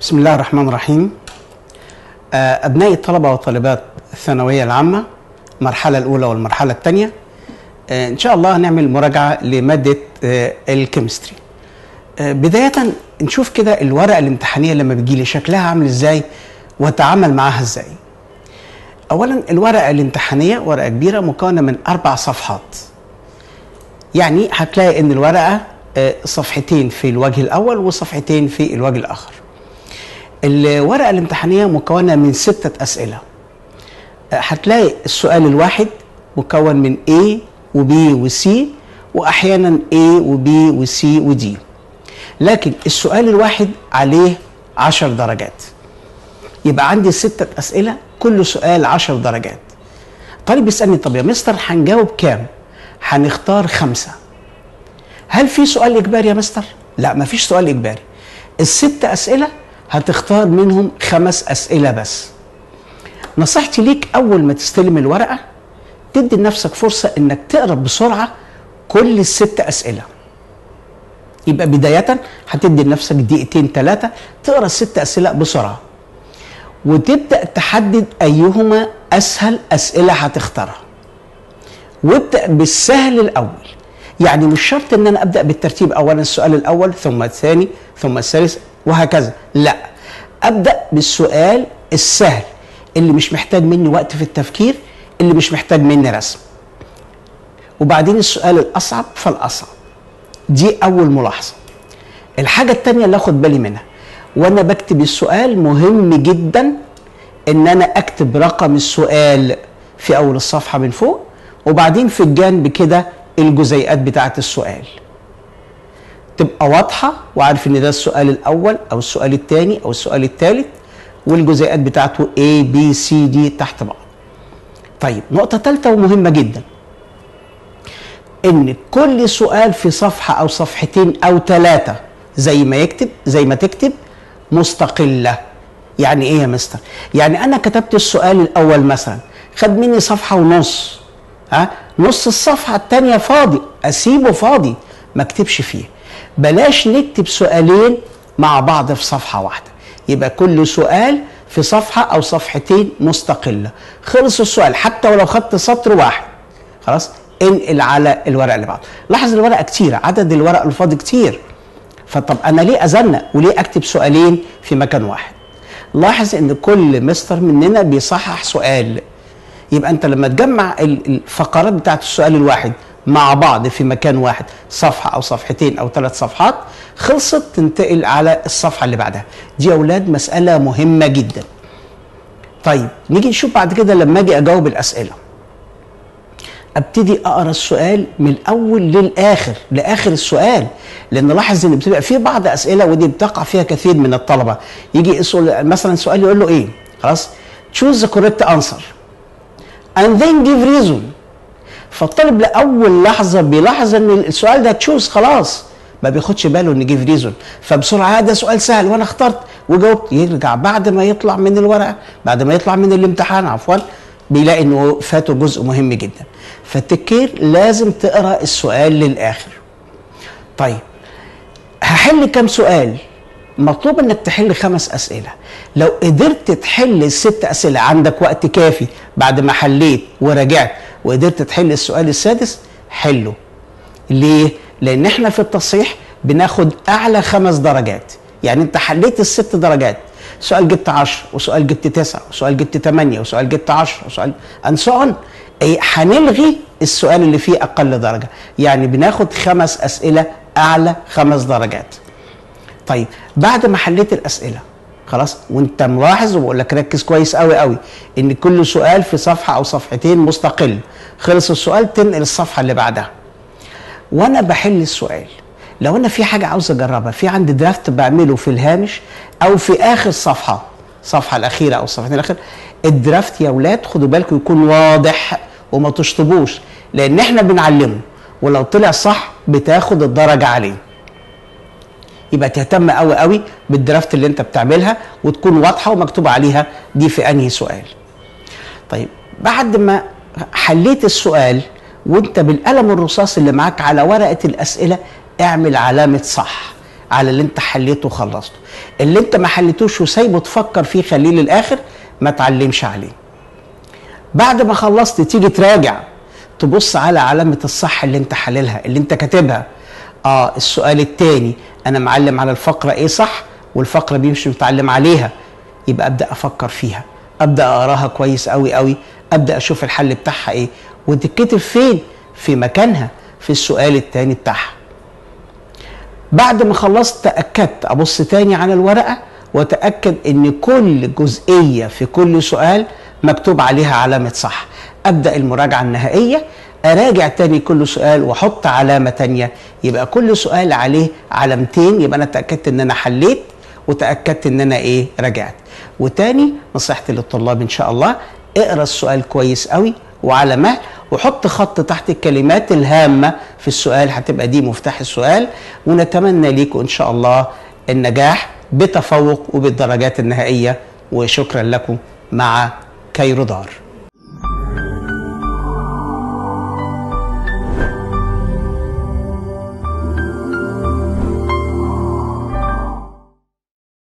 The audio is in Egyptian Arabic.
بسم الله الرحمن الرحيم آه، أبناء الطلبة وطالبات الثانوية العامة المرحلة الأولى والمرحلة الثانية آه، إن شاء الله هنعمل مراجعة لمادة آه، الكيمستري آه، بداية نشوف كده الورقة الامتحانية لما بتجيلي شكلها عامل إزاي وأتعامل معاها إزاي أولا الورقة الامتحانية ورقة كبيرة مكونة من أربع صفحات يعني هتلاقي إن الورقة آه، صفحتين في الوجه الأول وصفحتين في الوجه الآخر الورقة الامتحانية مكونة من ستة أسئلة هتلاقي السؤال الواحد مكون من A و B و C وأحيانا A و B و C و D لكن السؤال الواحد عليه عشر درجات يبقى عندي ستة أسئلة كل سؤال عشر درجات طالب بيسألني طب يا مستر هنجاوب كام هنختار خمسة هل في سؤال إجباري يا مستر لا مفيش سؤال إجباري الست أسئلة هتختار منهم خمس أسئلة بس نصيحتي ليك أول ما تستلم الورقة تدي لنفسك فرصة إنك تقرأ بسرعة كل الست أسئلة يبقى بداية هتدي لنفسك دقيقتين ثلاثة تقرأ الست أسئلة بسرعة وتبدأ تحدد أيهما أسهل أسئلة هتختارها وابدأ بالسهل الأول يعني مش شرط ان انا ابدا بالترتيب اولا السؤال الاول ثم الثاني ثم الثالث وهكذا لا ابدا بالسؤال السهل اللي مش محتاج مني وقت في التفكير اللي مش محتاج مني رسم وبعدين السؤال الاصعب فالاصعب دي اول ملاحظه الحاجه الثانيه اللي اخد بالي منها وانا بكتب السؤال مهم جدا ان انا اكتب رقم السؤال في اول الصفحه من فوق وبعدين في الجانب كده الجزيئات بتاعه السؤال تبقى واضحه وعارف ان ده السؤال الاول او السؤال الثاني او السؤال الثالث والجزيئات بتاعته A B C D تحت بعض طيب نقطه ثالثه ومهمه جدا ان كل سؤال في صفحه او صفحتين او ثلاثه زي ما يكتب زي ما تكتب مستقله يعني ايه يا مستر يعني انا كتبت السؤال الاول مثلا خد مني صفحه ونص ها نص الصفحه الثانيه فاضي اسيبه فاضي ما اكتبش فيه بلاش نكتب سؤالين مع بعض في صفحه واحده يبقى كل سؤال في صفحه او صفحتين مستقله خلص السؤال حتى ولو خدت سطر واحد خلاص انقل على الورقه اللي بعده لاحظ الورقه كتيره عدد الورق الفاضي كتير فطب انا ليه ازنق وليه اكتب سؤالين في مكان واحد لاحظ ان كل مستر مننا بيصحح سؤال يبقى انت لما تجمع الفقرات بتاعت السؤال الواحد مع بعض في مكان واحد صفحة أو صفحتين أو ثلاث صفحات خلصت تنتقل على الصفحة اللي بعدها دي يا أولاد مسألة مهمة جدا طيب نيجي نشوف بعد كده لما أجي أجاوب الأسئلة ابتدي اقرا السؤال من الاول للاخر لاخر السؤال لان لاحظ ان بتبقى في بعض اسئله ودي بتقع فيها كثير من الطلبه يجي يسال مثلا سؤال يقول له ايه خلاص تشوز ذا كوريكت انسر and then give reason فالطالب لاول لحظه بيلاحظ ان السؤال ده تشوز خلاص ما بياخدش باله ان جيف ريزون فبسرعه ده سؤال سهل وانا اخترت وجاوبت يرجع بعد ما يطلع من الورقه بعد ما يطلع من الامتحان عفوا بيلاقي انه فاته جزء مهم جدا فالتكير لازم تقرا السؤال للاخر طيب هحل كام سؤال مطلوب انك تحل خمس اسئله لو قدرت تحل الست اسئله عندك وقت كافي بعد ما حليت وراجعت وقدرت تحل السؤال السادس حله ليه لان احنا في التصحيح بناخد اعلى خمس درجات يعني انت حليت الست درجات سؤال جبت 10 وسؤال جبت 9 وسؤال جبت 8 وسؤال جبت 10 وسؤال and so on اي هنلغي السؤال اللي فيه اقل درجه يعني بناخد خمس اسئله اعلى خمس درجات طيب بعد ما حليت الاسئله خلاص وانت ملاحظ وبقول لك ركز كويس قوي قوي ان كل سؤال في صفحه او صفحتين مستقل خلص السؤال تنقل الصفحه اللي بعدها وانا بحل السؤال لو انا في حاجه عاوز اجربها في عندي درافت بعمله في الهامش او في اخر صفحه الصفحه الاخيره او الصفحتين الاخيره الدرافت يا اولاد خدوا بالكم يكون واضح وما تشطبوش لان احنا بنعلمه ولو طلع صح بتاخد الدرجه عليه يبقى تهتم قوي قوي بالدرافت اللي انت بتعملها وتكون واضحه ومكتوب عليها دي في انهي سؤال طيب بعد ما حليت السؤال وانت بالقلم الرصاص اللي معاك على ورقه الاسئله اعمل علامه صح على اللي انت حليته وخلصته اللي انت ما حليتوش وسايبه تفكر فيه خليه للاخر ما تعلمش عليه بعد ما خلصت تيجي تراجع تبص على علامة الصح اللي انت حللها اللي انت كاتبها اه السؤال التاني انا معلم على الفقرة ايه صح والفقرة دي مش متعلم عليها يبقى ابدا افكر فيها ابدا اقراها كويس قوي قوي ابدا اشوف الحل بتاعها ايه وتتكتب فين في مكانها في السؤال التاني بتاعها بعد ما خلصت تاكدت ابص تاني على الورقه واتاكد ان كل جزئيه في كل سؤال مكتوب عليها علامه صح ابدا المراجعه النهائيه اراجع تاني كل سؤال واحط علامه تانيه يبقى كل سؤال عليه علامتين يبقى انا اتاكدت ان انا حليت وتاكدت ان انا ايه رجعت وتاني نصيحتي للطلاب ان شاء الله اقرا السؤال كويس قوي وعلى مهل وحط خط تحت الكلمات الهامه في السؤال هتبقى دي مفتاح السؤال ونتمنى ليكم ان شاء الله النجاح بتفوق وبالدرجات النهائيه وشكرا لكم مع كايرو دار